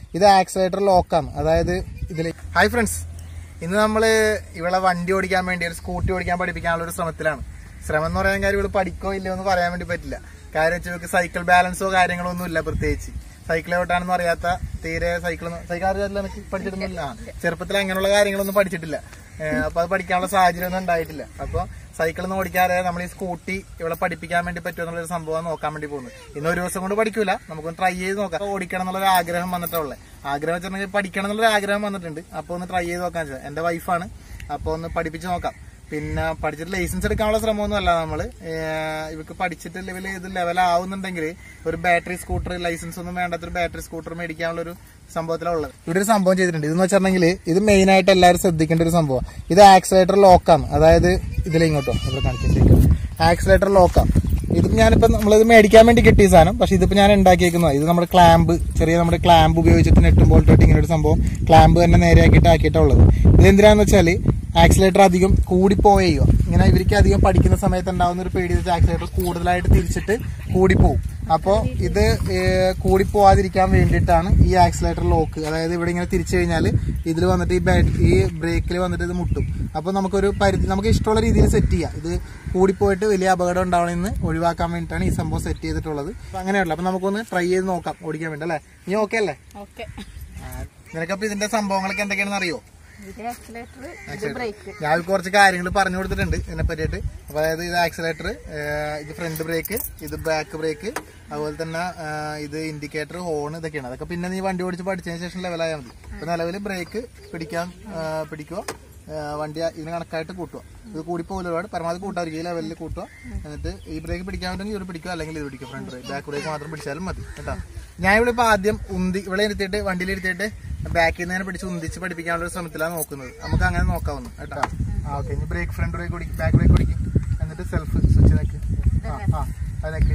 ഇത് ആക്സിലേറ്റർ ലോക്കാണ് അതായത് ഇതിൽ ഹായ് ഫ്രണ്ട്സ് ഇന്ന് നമ്മള് ഇവളെ വണ്ടി ഓടിക്കാൻ വേണ്ടി ഒരു സ്കൂട്ടി ഓടിക്കാൻ പഠിപ്പിക്കാനുള്ള ഒരു ശ്രമത്തിലാണ് ശ്രമം എന്ന് പറയാൻ കാര്യം ഇവള് പഠിക്കോ ഇല്ലയോ എന്ന് പറയാൻ വേണ്ടി പറ്റില്ല കാര്യം വെച്ചാൽ ഇവർക്ക് സൈക്കിൾ ബാലൻസോ കാര്യങ്ങളോ ഒന്നും ഇല്ല പ്രത്യേകിച്ച് സൈക്കിൾ ഓട്ടാണെന്ന് അറിയാത്ത തീരെ സൈക്കിൾ സൈക്കിൾ അറിയാത്തില്ല എനിക്ക് പഠിച്ചിട്ടൊന്നുമില്ല ആ, ചെറുപ്പത്തിൽ അങ്ങനെയുള്ള കാര്യങ്ങളൊന്നും പഠിച്ചിട്ടില്ല ഏഹ് അപ്പൊ അത് പഠിക്കാനുള്ള സാഹചര്യം ഒന്നും ഉണ്ടായിട്ടില്ല അപ്പൊ സൈക്കിൾ ഒന്നും ഓടിക്കാതെ നമ്മൾ ഈ സ്കൂട്ടി ഇവിടെ പഠിപ്പിക്കാൻ വേണ്ടി പറ്റുമോ എന്നുള്ളൊരു സംഭവം നോക്കാൻ വേണ്ടി പോകുന്നു ഇന്ന് ഒരു ദിവസം കൊണ്ട് പഠിക്കൂല നമുക്കൊന്ന് ട്രൈ ചെയ്ത് നോക്കാം ഓടിക്കണം എന്നുള്ളൊരു ആഗ്രഹം വന്നിട്ടുള്ളത് ആഗ്രഹം വെച്ചിട്ടുണ്ടെങ്കിൽ പഠിക്കണം എന്നുള്ളൊരു ആഗ്രഹം വന്നിട്ടുണ്ട് അപ്പൊ ഒന്ന് ട്രൈ ചെയ്ത് നോക്കാൻ വെച്ചാൽ എന്റെ വൈഫാണ് അപ്പൊ ഒന്ന് പഠിപ്പിച്ച് നോക്കാം പിന്നെ പഠിച്ചിട്ട് ലൈസൻസ് എടുക്കാനുള്ള ശ്രമമൊന്നും അല്ല നമ്മള് ഏഹ് ഇവർക്ക് പഠിച്ചിട്ട് ലെവൽ ഇത് ലെവലാവുന്നുണ്ടെങ്കിൽ ഒരു ബാറ്ററി സ്കൂട്ടർ ലൈസൻസ് ഒന്നും വേണ്ടാത്തൊരു ബാറ്ററി സ്കൂട്ടർ മേടിക്കാനുള്ള ഒരു സംഭവത്തിലാണ് ഉള്ളത് ഇവിടെ ഒരു സംഭവം ചെയ്തിട്ടുണ്ട് ഇതെന്ന് വെച്ചിട്ടുണ്ടെങ്കിൽ ഇത് മെയിൻ ആയിട്ട് എല്ലാവരും ശ്രദ്ധിക്കേണ്ട ഒരു സംഭവം ഇത് ആക്സിലേറ്റർ ലോക്കാണ് അതായത് ഇതിലെ ഇങ്ങോട്ടോ ഇവിടെ കാണിക്കാൻ ആക്സിലേറ്റർ ലോക്കാണ് ഇത് ഞാനിപ്പോ നമ്മളിത് മേടിക്കാൻ വേണ്ടി കിട്ടിയ സാധനം പക്ഷെ ഇതിപ്പോ ഞാൻ ഉണ്ടാക്കിയേക്കുന്നത് ഇത് നമ്മുടെ ക്ലാമ്പ് ചെറിയ നമ്മുടെ ക്ലാമ്പ് ഉപയോഗിച്ചിട്ട് നെട്ടും ബോൾട്ടായിട്ട് ഇങ്ങനെ ഒരു സംഭവം ക്ലാമ്പ് തന്നെ നേരെയാക്കിയിട്ട് ആക്കിയിട്ടുള്ളത് ഇതെന്തിനാന്ന് വെച്ചാല് ആക്സിലേറ്റർ അധികം കൂടിപ്പോയോ ഇങ്ങനെ ഇവർക്ക് അധികം പഠിക്കുന്ന സമയത്ത് ഉണ്ടാവുന്ന ഒരു പേടി വെച്ചാൽ ആക്സിലേറ്റർ കൂടുതലായിട്ട് തിരിച്ചിട്ട് കൂടിപ്പോവും അപ്പോൾ ഇത് ഏഹ്, കൂടിപ്പോവാതിരിക്കാൻ വേണ്ടിയിട്ടാണ് ഈ ആക്സിലേറ്റർ ലോക്ക് അതായത് ഇവിടെ ഇങ്ങനെ തിരിച്ചു കഴിഞ്ഞാൽ ഇതിൽ വന്നിട്ട് ഈ ബാറ്റ് ഈ ബ്രേക്കിൽ വന്നിട്ട് ഇത് മുട്ടും അപ്പോൾ നമുക്കൊരു പരിധി നമുക്ക് ഇഷ്ടമുള്ള രീതിയിൽ സെറ്റ് ചെയ്യാം ഇത് കൂടിപ്പോയിട്ട് വലിയ അപകടം ഉണ്ടാവണമെന്ന് ഒഴിവാക്കാൻ വേണ്ടിയിട്ടാണ് ഈ സംഭവം സെറ്റ് ചെയ്തിട്ടുള്ളത് അപ്പോൾ അങ്ങനെയുള്ളൂ അപ്പോൾ നമുക്കൊന്ന് ട്രൈ ചെയ്ത് നോക്കാം ഓടിക്കാൻ വേണ്ടി അല്ലേ നീ ഓക്കെ അല്ലേ ഓക്കെ ആ, നിനക്കപ്പോൾ ഇതിന്റെ സംഭവങ്ങളൊക്കെ എന്തൊക്കെയാണെന്ന് അറിയോ ഇത് ആക്സിലേറ്റർ ഇത് ബ്രേക്ക് ഞാൻ കുറച്ച് കാര്യങ്ങൾ പറഞ്ഞു കൊടുത്തിട്ടുണ്ട് ഇതിനെ പറ്റിയിട്ട് അപ്പൊ അതായത് ഇത് ആക്സിലേറ്റർ ഇത് ഫ്രണ്ട് ബ്രേക്ക് ഇത് ബാക്ക് ബ്രേക്ക് അതുപോലെ തന്നെ ആ, ഇത് ഇൻഡിക്കേറ്റർ ഹോൺ ഇതൊക്കെയാണ് അതൊക്കെ പിന്നെ നീ വണ്ടി ഓടിച്ച് പഠിച്ചതിന് ശേഷം ലെവലായാൽ മതി ഇപ്പൊ നിലവിൽ ബ്രേക്ക് പിടിക്കാൻ ആ, പിടിക്കുക ആ, വണ്ടി ഇതിന് കണക്കായിട്ട് കൂട്ടുക ഇത് കൂടി പോകില്ല ഒരുപാട് പരമാവധി കൂട്ടാതിരിക്കും ഈ ലെവലിൽ കൂട്ടുക എന്നിട്ട് ഈ ബ്രേക്ക് പിടിക്കാൻ പറ്റുമെങ്കിൽ ഇത് പിടിക്കുക അല്ലെങ്കിൽ ഇത് പിടിക്കുക ഫ്രണ്ട് ബ്രേക്ക് ബാക്ക് ബ്രേക്ക് മാത്രം പിടിച്ചാലും മതി കേട്ടോ ഞാൻ ഇവിടെ ഇപ്പൊ ആദ്യം ഉന്തി ഇവിടെ ഇരുത്തിയിട്ട് വണ്ടിയിൽ ഇരുത്തിയിട്ട് ബാക്കിൽ നിന്ന് തന്നെ പിടിച്ച് ഉന്തിച്ച് പഠിപ്പിക്കാനുള്ള ഒരു ശ്രമത്തിലാണ് നോക്കുന്നത് നമുക്ക് അങ്ങനെ നോക്കാവുന്നു കേട്ടോ ആ ഓക്കെ ഇനി ബ്രേക്ക് ഫ്രണ്ട് ബ്രേക്ക് പിടിക്കും ബാക്ക് ബ്രേക്ക് പിടിക്കും എന്നിട്ട് സെൽഫ് സ്വിച്ച് നിൽക്ക് ആ ആ അത് നിൽക്ക്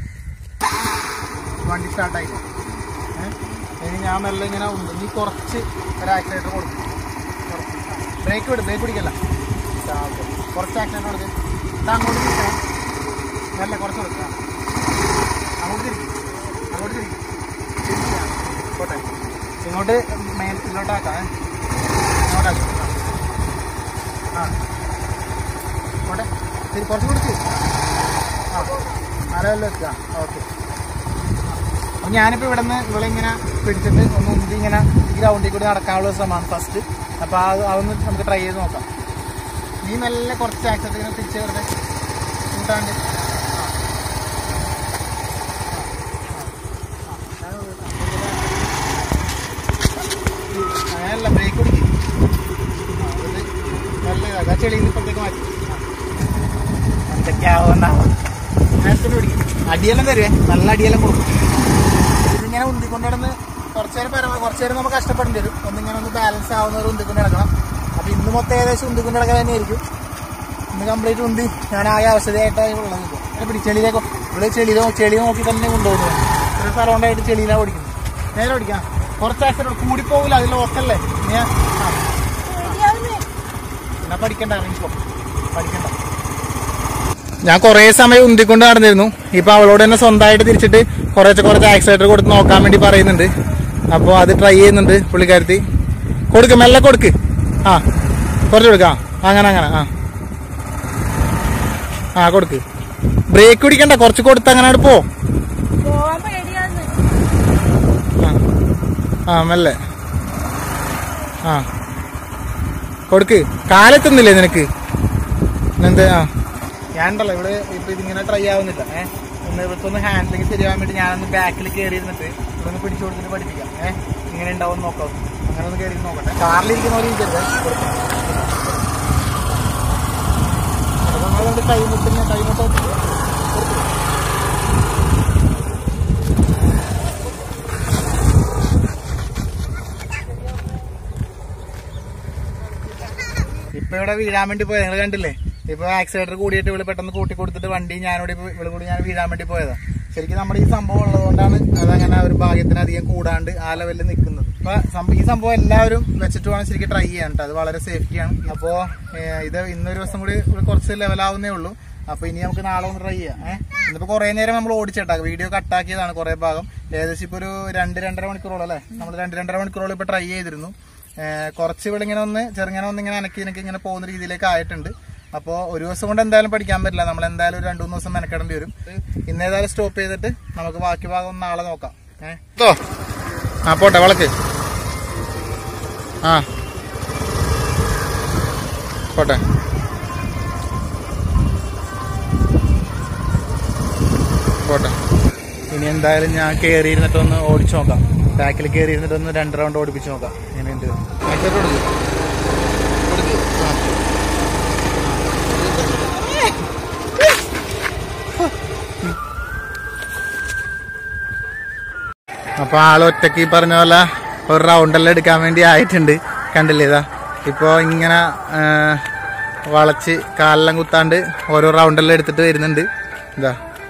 വണ്ടി സ്റ്റാർട്ടായി ഇനി ഞാൻ മെല്ലെ ഇങ്ങനെ ഉണ്ട് നീ കുറച്ച് ഒരു ആക്സിലേറ്റർ കൊടുക്കും കുറച്ച് ബ്രേക്ക് വിട് ബ്രേക്ക് പിടിക്കല്ല ആ, okay. കുറച്ച് ആക്സിലേറ്റർ കൊടുക്ക് ഇത് അങ്ങോട്ട് തിരിക്കണം മെല്ലെ കുറച്ച് കൊടുക്കുക അങ്ങോട്ട് തിരിക്കും അങ്ങോട്ട് തിരിക്കും തിരിക്കുക. പോട്ടെ ഇങ്ങോട്ട് മെയിൻ ഇതിലോട്ടാക്കാം ഏ. ഇങ്ങോട്ടാക്കാം ആ ആ. പോട്ടെ തിരി കുറച്ച് കൊടുക്ക് ആ അരവല്ലോ എത്തുക ഓക്കെ അപ്പൊ ഞാനിപ്പോ ഇവിടെ നിന്ന് ഇവിടെ ഇങ്ങനെ പിടിച്ചിട്ട് ഒന്ന് ഉന്തി ഇങ്ങനെ ഈ ഗ്രൗണ്ടിൽ കൂടി നടക്കാനുള്ള ഒരു ശ്രമമാണ് ഫസ്റ്റ് അപ്പൊ അത് അതൊന്ന് നമുക്ക് ട്രൈ ചെയ്ത് നോക്കാം നീ മെല്ലെ കുറച്ച് ആക്സസ് ഇങ്ങനെ തിരിച്ച് വെറുതെ കൂട്ടാണ്ട് അങ്ങനെയല്ല ബ്രേക്ക് പിടിക്കും നല്ല ഇതാ ചെളിയിൽ നിന്ന് ഇപ്പഴത്തേക്ക് മാറ്റി എന്തൊക്കെയാവുന്നാവും നേരത്തെ പിടിക്കും അടിയെല്ലാം തരുവേ നല്ല അടിയെല്ലാം കൊടുക്കും ഇതിങ്ങനെ ഉന്തിക്കൊണ്ട് നടന്ന് കുറച്ച് നേരം പരമാവധി കുറച്ച് നേരം നമുക്ക് കഷ്ടപ്പെടേണ്ടി വരും ഒന്നിങ്ങനെ ഒന്ന് ബാലൻസ് ആവുന്നവർ ഉന്തിക്കൊണ്ട് നടക്കണം അപ്പൊ ഇന്ന് മൊത്തം ഏകദേശം ഉന്തിക്കൊണ്ട് നടക്കാൻ തന്നെയായിരിക്കും ഇന്ന് കംപ്ലീറ്റ് ഉന്തി ഞാൻ ആകെ അവസ്ഥയായിട്ടാണ് ഉള്ളത് ഇപ്പോൾ ഇവിടെ പിടി ചെളിയിലേക്ക് ഇവിടെ ചെളിയിലോ ചെളി നോക്കി തന്നെ കൊണ്ടുപോകുന്നത് ഒരു സ്ഥലം കൊണ്ടായിട്ട് ചെളിയിലാണ് ഓടിക്കുന്നത് നേരെ ഓടിക്കാം കുറച്ച് ആക്സിഡന്റ് കൂടിപ്പോകില്ല അതിൽ ഓക്കല്ലേ ഞാൻ ആ എന്നാ പഠിക്കണ്ട ഇറങ്ങിക്കോ പഠിക്കണ്ട ഞാൻ കുറേ സമയം ഉന്തിക്കൊണ്ട് നടന്നിരുന്നു ഇപ്പൊ അവളോട് തന്നെ സ്വന്തമായിട്ട് തിരിച്ചിട്ട് കുറച്ച് കുറച്ച് ആക്സിലേറ്റർ കൊടുത്ത് നോക്കാൻ വേണ്ടി പറയുന്നുണ്ട് അപ്പോൾ അത് ട്രൈ ചെയ്യുന്നുണ്ട് പുള്ളിക്കാരത്തി കൊടുക്ക് മെല്ലെ കൊടുക്ക് ആ കുറച്ച് കൊടുക്കാം അങ്ങനെ അങ്ങനെ ആ ആ കൊടുക്ക് ബ്രേക്ക് പിടിക്കണ്ട കുറച്ച് കൊടുത്ത് അങ്ങനെ അങ്ങോട്ട് പോ പോവാൻ പേടിയാന്ന് ആ ആ മെല്ലെ ആ കൊടുക്ക് കാലെത്തുന്നില്ലേ നിനക്ക് എന്ത് ആ ഞാനുണ്ടല്ലോ ഇവിടെ ഇപ്പൊ ഇതിങ്ങനെ ട്രൈ ആവുന്നില്ല ഏഹ് ഒന്ന് ഇവിടുത്തെ ഒന്ന് ഹാൻഡിലിംഗ് ശരിയാവാൻ വേണ്ടി ഞാനൊന്ന് ബാക്കിൽ കയറി ഇരുന്നിട്ട് ഇവിടെ ഒന്ന് പിടിച്ചു കൊടുത്തിട്ട് പഠിപ്പിക്കാം ഏഹ് ഇങ്ങനെ ഉണ്ടാവും നോക്കാം അങ്ങനെ ഒന്ന് കയറി നോക്കട്ടെ കാറിലിരിക്കുന്ന പോലെ ഇരിക്കരുത് നമ്മൾ കൈ മുട്ടിന് കൈ മുട്ടോ ഇപ്പൊ ഇവിടെ വീഴാൻ വേണ്ടി പോയത് നിങ്ങൾ കണ്ടില്ലേ ഇപ്പൊ ആക്സിലേറ്റർ കൂടിയിട്ട് ഇവിടെ പെട്ടെന്ന് കൂട്ടി കൊടുത്തിട്ട് വണ്ടി ഞാനിവിടെ ഇപ്പൊ ഇവിടെ കൂടി ഞാൻ വീഴാൻ വേണ്ടി പോയതാ ശരിക്കും നമ്മുടെ ഈ സംഭവം ഉള്ളതുകൊണ്ടാണ് അതങ്ങനെ ഒരു ഭാഗ്യത്തിന് അധികം കൂടാണ്ട് ആ ലെവലിൽ നിൽക്കുന്നത് അപ്പൊ സംഭ- ഈ സംഭവം എല്ലാവരും വെച്ചിട്ട് വേണം ശരിക്കും ട്രൈ ചെയ്യാൻ കേട്ടോ അത് വളരെ സേഫ്റ്റിയാണ് അപ്പോ ഏഹ്, ഇത് ഇന്നൊരു ദിവസം കൂടി ഇവിടെ കുറച്ച് ലെവലാവുന്നേ ഉള്ളൂ അപ്പൊ ഇനി നമുക്ക് നാളെ ഒന്ന് ട്രൈ ചെയ്യാം ഏഹ് ഇന്നിപ്പോ കുറെ നേരം നമ്മൾ ഓടിച്ചേട്ടാ വീഡിയോ കട്ടാക്കിയതാണ് കുറെ ഭാഗം ഏകദേശം ഇപ്പൊ ഒരു രണ്ട് രണ്ടര മണിക്കൂറോളം അല്ലേ നമ്മൾ രണ്ട് രണ്ടര മണിക്കൂറോളം ഇപ്പൊ ട്രൈ ചെയ്തിരുന്നു ഏഹ് കുറച്ച് ഇവിടെ ഇങ്ങനെ ഒന്ന് ചെറുങ്ങനെ ഒന്ന് ഇങ്ങനെ അനക്കി എനിക്ക് ഇങ്ങനെ പോകുന്ന രീതിയിലേക്ക് ആയിട്ടുണ്ട് അപ്പോൾ ഒരു ദിവസം കൊണ്ട് എന്തായാലും പഠിക്കാൻ പറ്റില്ല നമ്മൾ എന്തായാലും ഒരു രണ്ടു മൂന്ന് ദിവസം മെനക്കെടേണ്ടി വരും ഇന്ന് ഏതായാലും സ്റ്റോപ്പ് ചെയ്തിട്ട് നമുക്ക് ബാക്കി ഭാഗം ഒന്ന് നാളെ നോക്കാം ഏഹ് ആ പോട്ടെ വളക്ക് ആ പോട്ടെ പോട്ടെ ഇനി എന്തായാലും ഞാൻ കയറി ഇരുന്നിട്ടൊന്ന് ഓടിച്ചു നോക്കാം ബാക്കിൽ കയറി ഇരുന്നിട്ടൊന്ന് രണ്ട് റൗണ്ട് ഓടിപ്പിച്ച് നോക്കാം എങ്ങനെയുണ്ട് മറ്റേത് കൊടുക്ക്. കൊടുക്ക്. ആ. അപ്പൊ ആള് ഒറ്റക്ക് ഈ പറഞ്ഞ പോലെ ഒരു റൗണ്ടെല്ലാം എടുക്കാൻ വേണ്ടി ആയിട്ടുണ്ട് കണ്ടില്ലേ ഇതാ ഇപ്പൊ ഇങ്ങനെ ആ, വളച്ച് കാലെല്ലാം കുത്താണ്ട് ഓരോ റൗണ്ടെല്ലാം എടുത്തിട്ട് വരുന്നുണ്ട് ഇതാ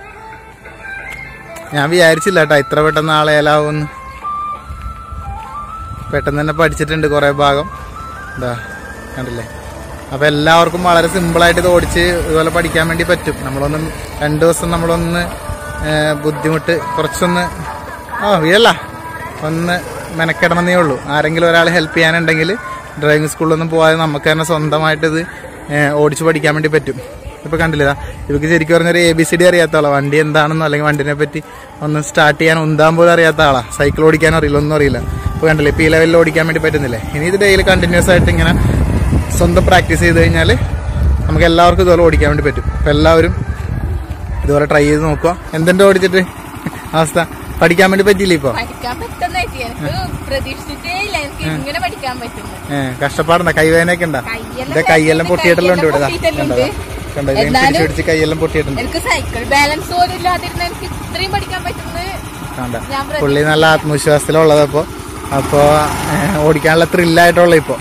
ഞാൻ വിചാരിച്ചില്ല കേട്ടോ ഇത്ര പെട്ടെന്ന് ആളേലാവുമെന്ന് പെട്ടെന്ന് തന്നെ പഠിച്ചിട്ടുണ്ട് കുറെ ഭാഗം ഇതാ കണ്ടില്ലേ അപ്പൊ എല്ലാവർക്കും വളരെ സിമ്പിളായിട്ട് ഇത് ഓടിച്ച് ഇതുപോലെ പഠിക്കാൻ വേണ്ടി പറ്റും നമ്മളൊന്ന് രണ്ടു ദിവസം നമ്മളൊന്ന് ഏ, ബുദ്ധിമുട്ട് കുറച്ചൊന്ന് ആ വീഴല്ല ഒന്ന് മെനക്കെടണമെന്നേ ഉള്ളൂ ആരെങ്കിലും ഒരാൾ ഹെൽപ്പ് ചെയ്യാനുണ്ടെങ്കിൽ ഡ്രൈവിംഗ് സ്കൂളിലൊന്നും പോകാതെ നമുക്ക് തന്നെ സ്വന്തമായിട്ട് ഇത് ഏ, ഓടിച്ച് പഠിക്കാൻ വേണ്ടി പറ്റും ഇപ്പൊ കണ്ടില്ലേ ഇതാ ഇവർക്ക് ശരിക്കും പറഞ്ഞൊരു എ ബി സി ഡി അറിയാത്ത ആളാ വണ്ടി എന്താണെന്നോ അല്ലെങ്കിൽ വണ്ടിനെ പറ്റി ഒന്ന് സ്റ്റാർട്ട് ചെയ്യാൻ ഉന്താൻ പോലും അറിയാത്ത ആളാ സൈക്കിൾ ഓടിക്കാൻ അറിയില്ല ഒന്നും അറിയില്ല ഇപ്പൊ കണ്ടില്ലേ ഇപ്പൊ ഈ ലെവലിൽ ഓടിക്കാൻ വേണ്ടി പറ്റുന്നില്ലേ ഇനി ഇത് ഡെയിലി കണ്ടിന്യൂസ് ആയിട്ട് ഇങ്ങനെ സ്വന്തം പ്രാക്ടീസ് ചെയ്ത് കഴിഞ്ഞാൽ നമുക്ക് എല്ലാവർക്കും ഇതുപോലെ ഓടിക്കാൻ വേണ്ടി പറ്റും അപ്പൊ എല്ലാവരും ഇതുപോലെ ട്രൈ ചെയ്ത് നോക്കുക എന്തെങ്കിലും ഓടിച്ചിട്ട് അവസ്ഥ പഠിക്കാൻ വേണ്ടി പറ്റിയില്ല ഇപ്പൊ പഠിക്കാൻ പറ്റുന്നായിട്ട് എനിക്ക് പ്രതീക്ഷിച്ചിട്ടേ ഇല്ല എനിക്ക് ഇങ്ങനെ പഠിക്കാൻ പറ്റുന്നു ഏഹ് കഷ്ടപ്പാടുണ്ട കൈവേദനയൊക്കെ ഉണ്ടാ കയ്യെല്ലാം ഇന്റെ കൈയെല്ലാം പൊട്ടിയിട്ടെല്ലാം ഉണ്ട് ഇവിടെ ഇതാ. പൊട്ടിയിട്ടെല്ലാം കണ്ടോ ഉണ്ട്. കണ്ടോ ഇതിനെ എന്നാലും- പിടിച്ച് പിടിച്ച് കൈയെല്ലാം പൊട്ടിയിട്ടുണ്ട് എനിക്ക് സൈക്കിൾ ബാലൻസ് പോലും ഇല്ലാതിരുന്ന എനിക്ക് ഇത്രയും പഠിക്കാൻ പറ്റുന്നത് കണ്ട ഞാൻ പ്രതി- പുള്ളി നല്ല ആത്മവിശ്വാസത്തിലുള്ളത് അപ്പൊ അപ്പൊ ഏഹ്, ഓടിക്കാനുള്ള ത്രില്ലായിട്ടുള്ള ഇപ്പൊ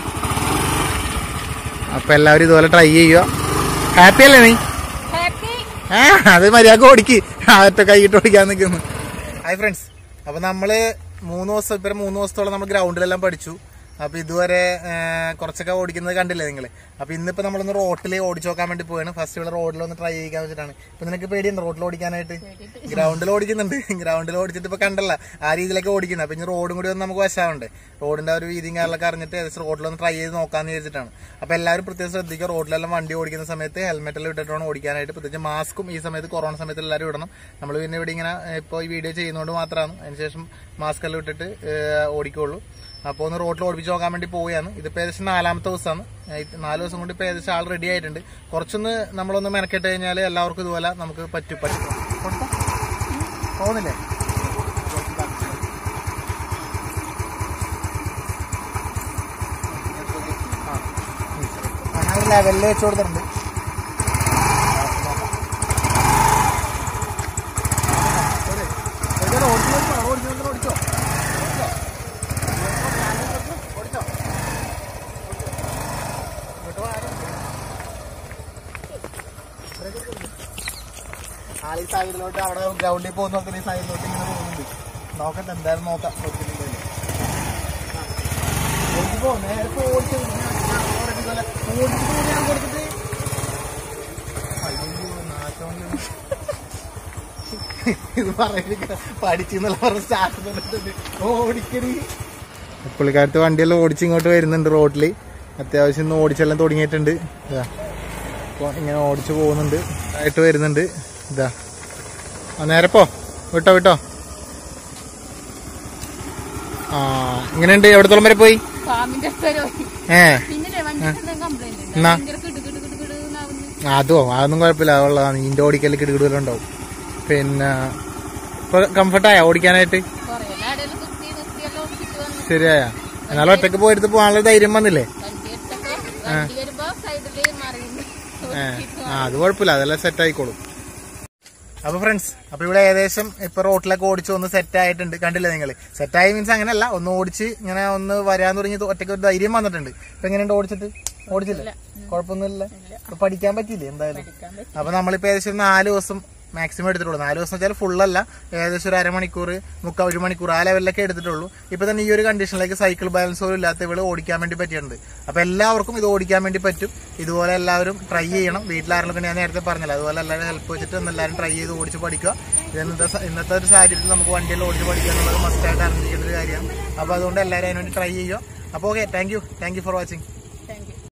അപ്പൊ എല്ലാവരും ഇതുപോലെ ട്രൈ ചെയ്യുക ഹാപ്പി അല്ലേ നീ ഹാപ്പി ആ അത് മര്യാദ ഓടിക്ക് ആറ്റ കൈയിട്ട് ഓടിക്കാൻ നിൽക്കുന്നു ഹായ് ഫ്രണ്ട്സ് അപ്പൊ നമ്മള് മൂന്ന് ദിവസം ഇപ്പൊ മൂന്ന് ദിവസത്തോളം നമ്മൾ ഗ്രൗണ്ടിലെല്ലാം പഠിച്ചു അപ്പൊ ഇതുവരെ ആ, കുറച്ചൊക്കെ ഓടിക്കുന്നത് കണ്ടില്ലേ നിങ്ങള് അപ്പൊ ഇന്നിപ്പോ നമ്മളൊന്ന് റോട്ടിൽ ഓടിച്ചു നോക്കാൻ വേണ്ടി പോവാണ് ഫസ്റ്റ് ഇവിടെ റോഡിൽ ഒന്ന് ട്രൈ ചെയ്യാൻ വെച്ചിട്ടാണ് ഇപ്പൊ നിനക്ക് പേടിയുണ്ട് റോഡിൽ ഓടിക്കാനായിട്ട് ഗ്രൗണ്ടിൽ ഓടിക്കുന്നുണ്ട് ഗ്രൗണ്ടിൽ ഓടിച്ചിട്ട് ഇപ്പൊ കണ്ടല്ല ആ രീതിയിലൊക്കെ ഓടിക്കുന്നത് അപ്പൊ ഇനി റോഡും കൂടി ഒന്ന് നമുക്ക് വശാവുണ്ട് റോഡിന്റെ ആ ഒരു വീതിയും കാര്യങ്ങളൊക്കെ അറിഞ്ഞിട്ട് ഏകദേശം റോഡിലൊന്ന് ട്രൈ ചെയ്ത് നോക്കാന്ന് വിചാരിച്ചിട്ടാണ് അപ്പൊ എല്ലാവരും പ്രത്യേകം ശ്രദ്ധിക്കുക റോഡിലെല്ലാം വണ്ടി ഓടിക്കുന്ന സമയത്ത് ഹെൽമെറ്റ് എല്ലാം ഇട്ടിട്ട് വേണം ഓടിക്കാനായിട്ട് പ്രത്യേകിച്ച് മാസ്കും ഈ സമയത്ത് കൊറോണ സമയത്ത് എല്ലാവരും ഇടണം നമ്മൾ പിന്നെ ഇവിടെ ഇങ്ങനെ ഇപ്പോൾ ഈ വീഡിയോ ചെയ്യുന്നതുകൊണ്ട് മാത്രമാണ് അതിനുശേഷം മാസ്ക് എല്ലാം ഇട്ടിട്ട് ഏഹ്, ഓടിക്കുള്ളൂ അപ്പോൾ ഒന്ന് റോഡിൽ ഓടിപ്പിച്ച് നോക്കാൻ വേണ്ടി പോവുകയാണ് ഇതിപ്പോൾ ഏകദേശം നാലാമത്തെ ദിവസമാണ് ഏഹ്, നാല് ദിവസം കൊണ്ട് ഇപ്പോൾ ഏകദേശം ആൾ റെഡി ആയിട്ടുണ്ട് കുറച്ചൊന്ന് നമ്മളൊന്ന് മെനക്കെട്ട് കഴിഞ്ഞാൽ എല്ലാവർക്കും ഇതുപോലെ നമുക്ക് പറ്റും പറ്റും കൊടുത്തോ? പോകുന്നില്ലേ ആ ഞാൻ ലെവലിൽ വെച്ച് കൊടുത്തിട്ടുണ്ട് ആളീ സൈഡിലോട്ട് അവിടെ ഗ്രൗണ്ടിൽ പോകുന്ന പോലെ ഈ സൈഡിലോട്ട് ഇങ്ങനെ പോകുന്നുണ്ട് നോക്കട്ടെ എന്തായാലും നോക്കാം നോക്കുന്നുണ്ടല്ലോ. ഓടിച്ച് പോ, നേരത്തെ ഓടിച്ച് ഞാൻ അവിടെ ഇതുപോലെ ഓടിച്ചിട്ട് പോയി ഞാൻ കൊടുത്തിട്ട് അയ്യോ, നാശമല്ലേ. ഇത് പറയുന്നത് പഠിച്ചെന്നുള്ള പറഞ്ഞ സ്റ്റാർട്ട് ഓടിക്കടി പുള്ളിക്കാരത്ത് വണ്ടിയെല്ലാം ഓടിച്ച് ഇങ്ങോട്ട് വരുന്നുണ്ട് റോഡിൽ അത്യാവശ്യം ഇന്ന് ഓടിച്ചെല്ലാം തുടങ്ങിയിട്ടുണ്ട് ഇതാ അപ്പോൾ ഇങ്ങനെ ഓടിച്ചു പോകുന്നുണ്ട് ആയിട്ട് വരുന്നുണ്ട് ഇതാ ആ നേരെ പോ വിട്ടോ വിട്ടോ ആ ഇങ്ങനെയുണ്ട് എവിടത്തോളം വരെ പോയി ഫാമിന്റെ അടുത്ത് വരെ പോയി ഏ പിന്നെ വണ്ടി കംപ്ലൈന്റ് ഉണ്ട് എന്നാ? ഭയങ്കര കിടു കിടു കിടു കിടു എന്നാവുന്നു അതോ അതൊന്നും കുഴപ്പമില്ല അതുള്ളതാണ് നിന്റെ ഓടിക്കല് കിടുകിടുവെല്ലാം ഉണ്ടാവും പിന്നെ ഇപ്പൊ കംഫർട്ടായ ഓടിക്കാനായിട്ട് കൊറേ ലാടെല്ലാം കുത്തി നിർത്തിയെല്ലാം ഓടിച്ചിട്ട് വന്നു ശരിയായ എന്നാലും ഒറ്റക്ക് പോയിട്ട് പോകാനുള്ള ധൈര്യം വന്നില്ലേ വണ്ടി എടുത്തപ്പോ വണ്ടി വരുമ്പോ സൈഡില് മറിയുന്നു ഏ, ആ അത് കുഴപ്പമില്ല അതെല്ലാം സെറ്റ് ആയിക്കോളും അപ്പൊ ഫ്രണ്ട്സ് അപ്പൊ ഇവിടെ ഏകദേശം ഇപ്പൊ റോട്ടിലൊക്കെ ഓടിച്ച് ഒന്ന് സെറ്റ് ആയിട്ടുണ്ട് കണ്ടില്ലേ നിങ്ങൾ സെറ്റ് ആയി മീൻസ് അങ്ങനെയല്ല ഒന്ന് ഓടിച്ച് ഇങ്ങനെ ഒന്ന് വരാൻ തുടങ്ങി ഒറ്റയ്ക്ക് ഒരു ധൈര്യം വന്നിട്ടുണ്ട് ഇപ്പൊ എങ്ങനെയുണ്ട് ഓടിച്ചിട്ട് ഓടിച്ചില്ല കുഴപ്പമൊന്നുമില്ല ഇപ്പൊ പഠിക്കാൻ പറ്റിയില്ലേ എന്തായാലും പഠിക്കാൻ പറ്റും അപ്പൊ നമ്മളിപ്പോ ഏകദേശം നാല് ദിവസം മാക്സിമം എടുത്തിട്ടുള്ളൂ നാല് ദിവസം വെച്ചാൽ ഫുള്ളല്ല ഏകദേശം ഒരു അരമണിക്കൂർ മുക്കാൽ ഒരു മണിക്കൂർ ആ ലെവലിലൊക്കെ എടുത്തിട്ടുള്ളൂ ഇപ്പൊ തന്നെ ഈ ഒരു കണ്ടീഷനിലേക്ക് സൈക്കിൾ ബാലൻസ് പോലും ഇല്ലാത്ത ഇവള് ഓടിക്കാൻ വേണ്ടി പറ്റിയിട്ടുണ്ട് അപ്പൊ എല്ലാവർക്കും ഇത് ഓടിക്കാൻ വേണ്ടി പറ്റും ഇതുപോലെ എല്ലാവരും ട്രൈ ചെയ്യണം വീട്ടിലാരെങ്കിലും ഞാൻ നേരത്തെ പറഞ്ഞല്ലോ അതുപോലെ എല്ലാവരും ഹെൽപ്പ് വെച്ചിട്ട് ഒന്ന് എല്ലാവരും ട്രൈ ചെയ്ത് ഓടിച്ച് പഠിക്കുക ഇത് ഇന്നത്തെ സ- ഇന്നത്തെ ഒരു സാഹചര്യത്തിൽ നമുക്ക് വണ്ടിയിൽ ഓടിച്ച് പഠിക്കുക എന്നുള്ളത് മസ്റ്റായിട്ട് അറിഞ്ഞിരിക്കേണ്ട ഒരു കാര്യമാണ് അപ്പൊ അതുകൊണ്ട് എല്ലാവരും അതിനുവേണ്ടി ട്രൈ ചെയ്യുക അപ്പോൾ okay thank you thank you for watching